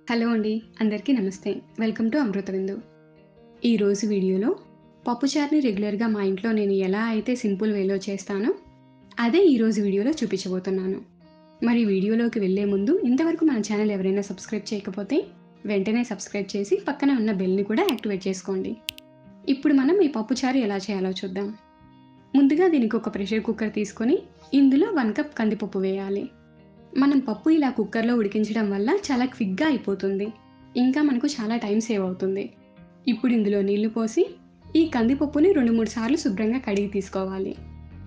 hello అండి అందరికీ నమస్తే వెల్కమ్ టు అమృత విందు ఈరోజు వీడియోలో పప్పుచారుని రెగ్యులర్గా మా ఇంట్లో నేను ఎలా అయితే సింపుల్ వేలో చేస్తానో అదే ఈరోజు వీడియోలో చూపించబోతున్నాను మరి వీడియోలోకి వెళ్ళే ముందు ఇంతవరకు మన ఛానల్ ఎవరైనా సబ్స్క్రైబ్ చేయకపోతే వెంటనే సబ్స్క్రైబ్ చేసి పక్కన ఉన్న బెల్ని కూడా యాక్టివేట్ చేసుకోండి ఇప్పుడు మనం ఈ పప్పుచారు ఎలా చేయాలో చూద్దాం ముందుగా దీనికి ఒక ప్రెషర్ కుక్కర్ తీసుకొని ఇందులో వన్ కప్ కందిపప్పు వేయాలి మనం పప్పు ఇలా కుక్కర్లో ఉడికించడం వల్ల చాలా క్విక్గా అయిపోతుంది ఇంకా మనకు చాలా టైం సేవ్ అవుతుంది ఇప్పుడు ఇందులో నీళ్లు పోసి ఈ కందిపప్పుని రెండు మూడు సార్లు శుభ్రంగా కడిగి తీసుకోవాలి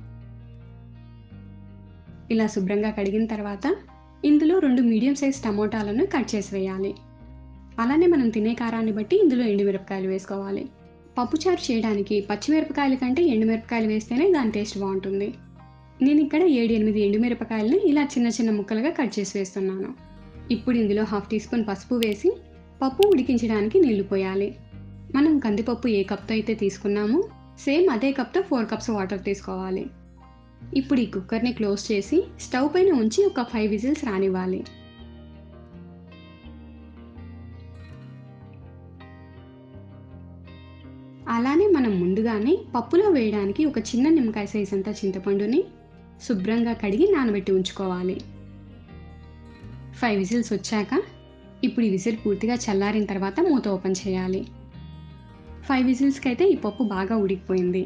ఇలా శుభ్రంగా కడిగిన తర్వాత ఇందులో రెండు మీడియం సైజ్ టమోటాలను కట్ చేసి వేయాలి అలానే మనం తినే కారాన్ని బట్టి ఇందులో ఎండుమిరపకాయలు వేసుకోవాలి పప్పుచారు చేయడానికి పచ్చిమిరపకాయల కంటే ఎండుమిరపకాయలు వేస్తేనే దాని టేస్ట్ బాగుంటుంది నేను ఇక్కడ ఏడు ఎనిమిది ఎండుమిరపకాయలని ఇలా చిన్న చిన్న ముక్కలుగా కట్ చేసి వేస్తున్నాను ఇప్పుడు ఇందులో హాఫ్ టీ స్పూన్ పసుపు వేసి పప్పు ఉడికించడానికి నీళ్లు పోయాలి మనం కందిపప్పు ఏ కప్తో అయితే తీసుకున్నామో సేమ్ అదే కప్తో ఫోర్ కప్స్ వాటర్ తీసుకోవాలి ఇప్పుడు ఈ కుక్కర్ని క్లోజ్ చేసి స్టవ్ పైన ఉంచి ఒక ఫైవ్ విజిల్స్ రానివ్వాలి అలానే మనం ముందుగానే పప్పులో వేయడానికి ఒక చిన్న నిమ్మకాయ సైజ్ అంతా చింతపండుని శుభ్రంగా కడిగి నానబెట్టి ఉంచుకోవాలి ఫైవ్ విజిల్స్ వచ్చాక ఇప్పుడు ఈ విజిల్ పూర్తిగా చల్లారిన తర్వాత మూత ఓపెన్ చేయాలి ఫైవ్ విజిల్స్కి అయితే ఈ పప్పు బాగా ఉడికిపోయింది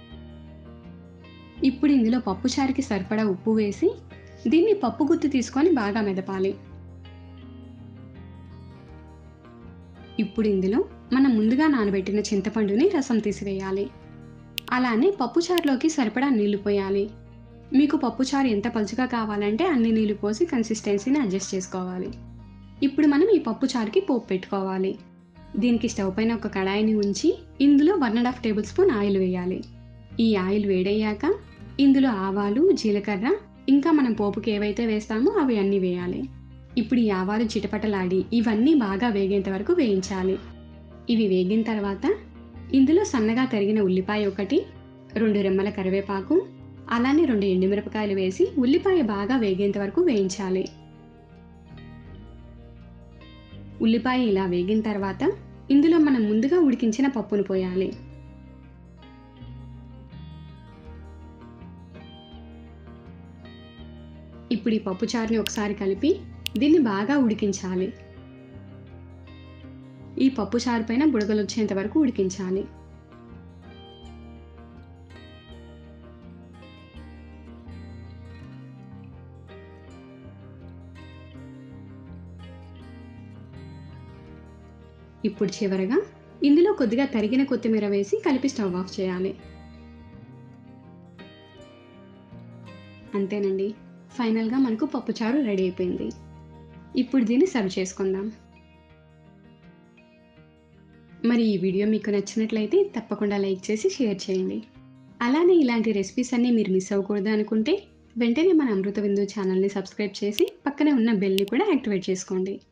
ఇప్పుడు ఇందులో పప్పు చారుకి సరిపడా ఉప్పు వేసి దీన్ని పప్పు గుత్తి తీసుకొని బాగా మెదపాలి ఇప్పుడు ఇందులో మనం ముందుగా నానబెట్టిన చింతపండుని రసం తీసివేయాలి అలానే పప్పుచారులోకి సరిపడా నీళ్లు పోయాలి మీకు పప్పుచారు ఎంత పలుచగా కావాలంటే అన్ని నీళ్లు పోసి కన్సిస్టెన్సీని అడ్జస్ట్ చేసుకోవాలి ఇప్పుడు మనం ఈ పప్పుచారుకి పోపు పెట్టుకోవాలి దీనికి స్టవ్ పైన ఒక కడాయిని ఉంచి ఇందులో one and half tablespoon oil వేయాలి ఈ ఆయిల్ వేడయ్యాక ఇందులో ఆవాలు జీలకర్ర ఇంకా మనం పోపుకి ఏవైతే వేస్తామో అవి అన్నీ వేయాలి ఇప్పుడు ఈ ఆవాలు చిటపటలాడి ఇవన్నీ బాగా వేగేంత వరకు వేయించాలి ఇవి వేగిన తర్వాత ఇందులో సన్నగా తరిగిన ఉల్లిపాయ ఒకటి రెండు రెమ్మల కరివేపాకు అలానే రెండు ఎండుమిరపకాయలు వేసి ఉల్లిపాయ బాగా వేగేంత వరకు వేయించాలి ఉల్లిపాయ ఇలా వేగిన తర్వాత ఇందులో మనం ముందుగా ఉడికించిన పప్పును పోయాలి ఇప్పుడు ఈ పప్పు చారుని ఒకసారి కలిపి దీన్ని బాగా ఉడికించాలి ఈ పప్పు చారు పైన బుడగలు వచ్చేంత వరకు ఉడికించాలి ఇప్పుడు చివరగా ఇందులో కొద్దిగా తరిగిన కొత్తిమీర వేసి కలిపి స్టవ్ ఆఫ్ చేయాలి అంతేనండి ఫైనల్గా మనకు పప్పుచారు రెడీ అయిపోయింది ఇప్పుడు దీన్ని సర్వ్ చేసుకుందాం మరి ఈ వీడియో మీకు నచ్చినట్లయితే తప్పకుండా లైక్ చేసి షేర్ చేయండి అలానే ఇలాంటి రెసిపీస్ అన్నీ మీరు మిస్ అవ్వకూడదు అనుకుంటే వెంటనే మన అమృత విందు ఛానల్ని సబ్స్క్రైబ్ చేసి పక్కనే ఉన్న బెల్ని కూడా యాక్టివేట్ చేసుకోండి